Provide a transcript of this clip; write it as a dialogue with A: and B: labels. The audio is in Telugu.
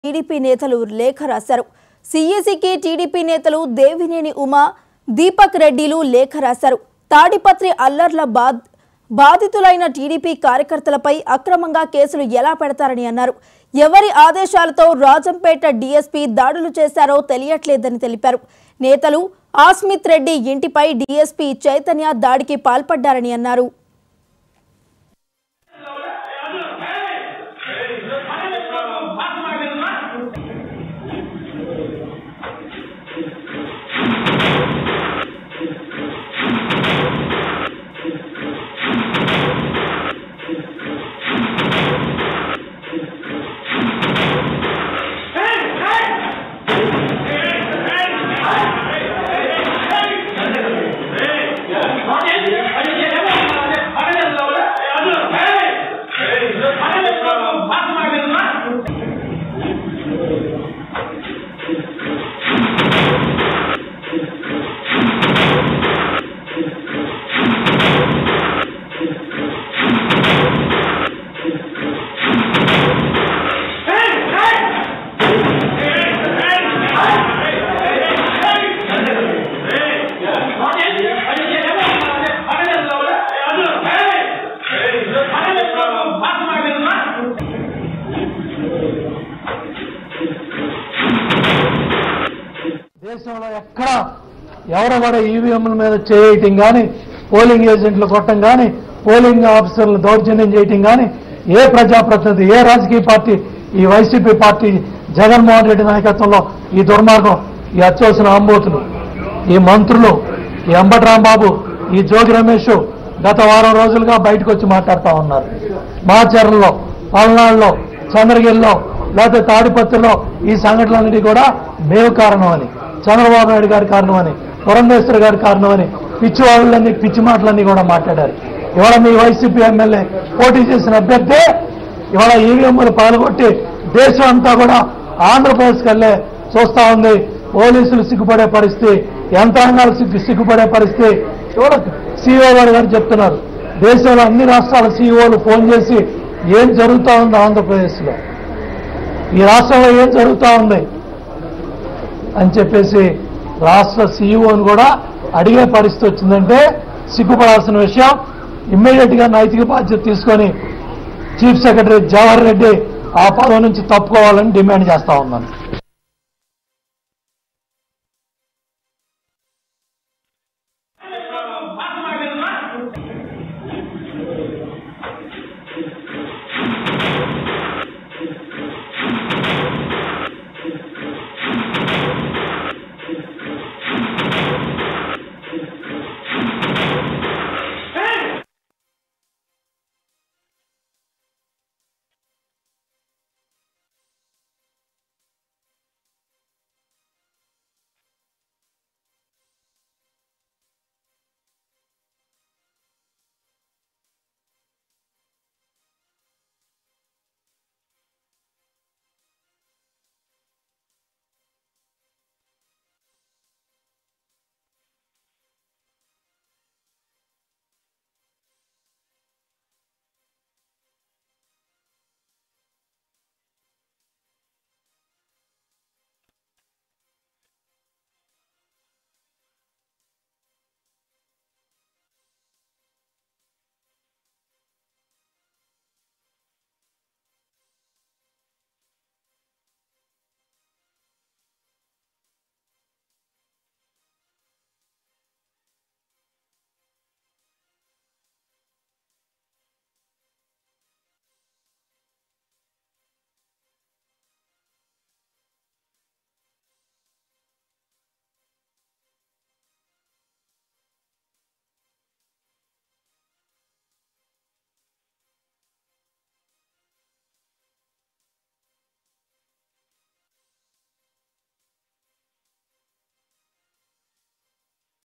A: టీడీపీ నేతలు లేఖ రాశారు సీఈసీకి టీడీపీ నేతలు దేవినేని ఉమా దీపక్ రెడ్డిలు లేఖ రాశారు తాడిపత్రి అల్లర్ల బాద్ బాధితులైన టీడీపీ కార్యకర్తలపై అక్రమంగా కేసులు ఎలా పెడతారని అన్నారు ఎవరి ఆదేశాలతో రాజంపేట డీఎస్పీ దాడులు చేశారో తెలియట్లేదని తెలిపారు నేతలు ఆస్మిత్ రెడ్డి ఇంటిపై డీఎస్పీ చైతన్య దాడికి పాల్పడ్డారని అన్నారు
B: దేశంలో ఎక్కడ ఎవరు కూడా ఈవీఎంల మీద చేయటం కానీ పోలింగ్ ఏజెంట్లు కొట్టడం కానీ పోలింగ్ ఆఫీసర్లు దౌర్జన్యం చేయటం కానీ ఏ ప్రజాప్రతినిధి ఏ రాజకీయ పార్టీ ఈ వైసీపీ పార్టీ జగన్మోహన్ రెడ్డి నాయకత్వంలో ఈ దుర్మార్గం ఈ అత్యవసర అంబోతులు ఈ మంత్రులు ఈ అంబటి రాంబాబు ఈ జోగి రమేష్ గత వారం రోజులుగా బయటకు వచ్చి మాట్లాడుతూ ఉన్నారు మాచర్లలో పల్నాడులో చంద్రగిరిలో లేకపోతే తాడిపత్రిలో ఈ సంఘటనలన్నిటి కూడా మేము కారణమని చంద్రబాబు నాయుడు గారి కారణమని పురంధేశ్వరి గారి కారణమని పిచ్చి వాళ్ళని పిచ్చి మాటలన్నీ కూడా మాట్లాడారు ఇవాళ మీ వైసీపీ ఎమ్మెల్యే పోటీ చేసిన అభ్యర్థి ఇవాళ ఈవీఎంలు పాల్గొట్టి దేశం అంతా కూడా ఆంధ్రప్రదేశ్కి వెళ్ళే చూస్తా ఉంది పోలీసులు సిగ్గుపడే పరిస్థితి యంత్రాంగాలు సిగ్గు సిగ్గుపడే పరిస్థితి ఇవాళ సీఓ గారు గారు చెప్తున్నారు దేశంలో అన్ని రాష్ట్రాల సీఈఓలు ఫోన్ చేసి ఏం జరుగుతూ ఉంది ఆంధ్రప్రదేశ్లో ఈ రాష్ట్రంలో ఏం జరుగుతూ ఉంది అని చెప్పేసి రాష్ట్ర సీఈఓని కూడా అడిగే పరిస్థితి వచ్చిందంటే సిగ్గుపడాల్సిన విషయం ఇమ్మీడియట్ గా నైతిక బాధ్యత తీసుకొని చీఫ్ సెక్రటరీ జవహర్ రెడ్డి ఆ పదవి నుంచి తప్పుకోవాలని డిమాండ్ చేస్తా ఉన్నాను